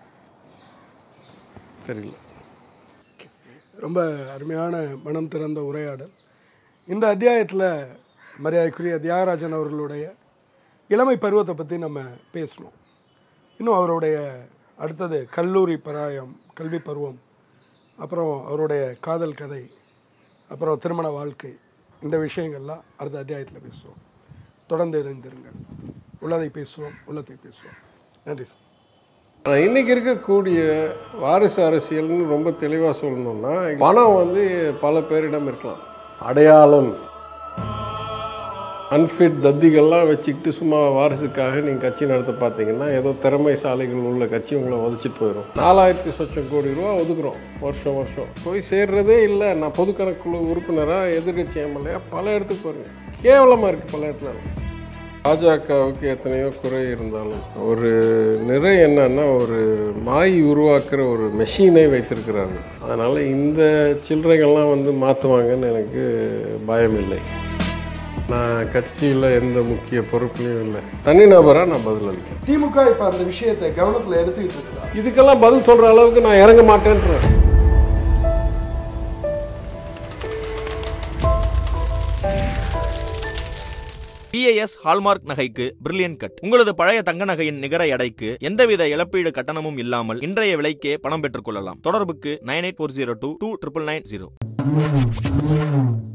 தெரியல ரொம்ப அருமையான மனம் திறந்த உரையாடல் இந்த அத்தியாயத்தில் மரியாதைக்குரிய தியாகராஜன் அவர்களுடைய இளமை பருவத்தை பற்றி நம்ம பேசணும் இன்னும் அவருடைய அடுத்தது கல்லூரி பராயம் கல்வி பருவம் அப்புறம் அவருடைய காதல் கதை அப்புறம் திருமண வாழ்க்கை இந்த விஷயங்கள்லாம் அடுத்த அத்தியாயத்தில் பேசுவோம் தொடர்ந்து இணைந்திருங்கள் உள்ளதை பேசுவோம் உள்ளத்தை பேசுவோம் நன்றி சார் ஆனால் இன்றைக்கி இருக்கக்கூடிய வாரிசு அரசியல்னு ரொம்ப தெளிவாக சொல்லணும்னா பணம் வந்து பல பேரிடம் இருக்கலாம் அடையாளம் அன்ஃபிட் தத்திகள்லாம் வச்சுக்கிட்டு சும்மா வாரிசுக்காக நீங்கள் கட்சி நடத்த பார்த்தீங்கன்னா ஏதோ திறமைசாலிகள் உள்ள கட்சி உங்களை உதச்சிட்டு போயிடும் நாலாயிரத்தி சொச்சம் கோடி ரூபா ஒதுக்குறோம் வருஷம் வருஷம் போய் சேர்றதே இல்லை நான் பொதுக்கணக்குழு உறுப்பினராக எதிர்கட்சி எம்எல்ஏ பல இடத்துக்கு போகிறேன் கேவலமாக இருக்குது பல இடத்துல பாஜகவுக்கு எத்தனையோ குறை இருந்தாலும் ஒரு நிறை என்னன்னா ஒரு மாய் உருவாக்குற ஒரு மெஷினை வைத்திருக்கிறார்கள் அதனால் இந்த சில்லறைகள்லாம் வந்து மாற்றுவாங்கன்னு எனக்கு பயம் இல்லை நான் கட்சியில் எந்த முக்கிய பொறுப்புலையும் இல்லை தனிநபராக நான் பதில் அளிக்கிறேன் திமுக இப்போ அந்த விஷயத்தை கவனத்தில் எடுத்துக்கிட்டு இருக்குதா இதுக்கெல்லாம் பதில் சொல்கிற அளவுக்கு நான் இறங்க மாட்டேன்றேன் பிஏஎஸ் ஹால்மார்க் நகைக்கு பிரில்லியன் கட் உங்களது பழைய தங்க நகையின் நிகர எடைக்கு எந்தவித இழப்பீடு கட்டணமும் இல்லாமல் இன்றைய விலைக்கே பணம் பெற்றுக் கொள்ளலாம் தொடர்புக்கு nine eight four zero two two triple nine zero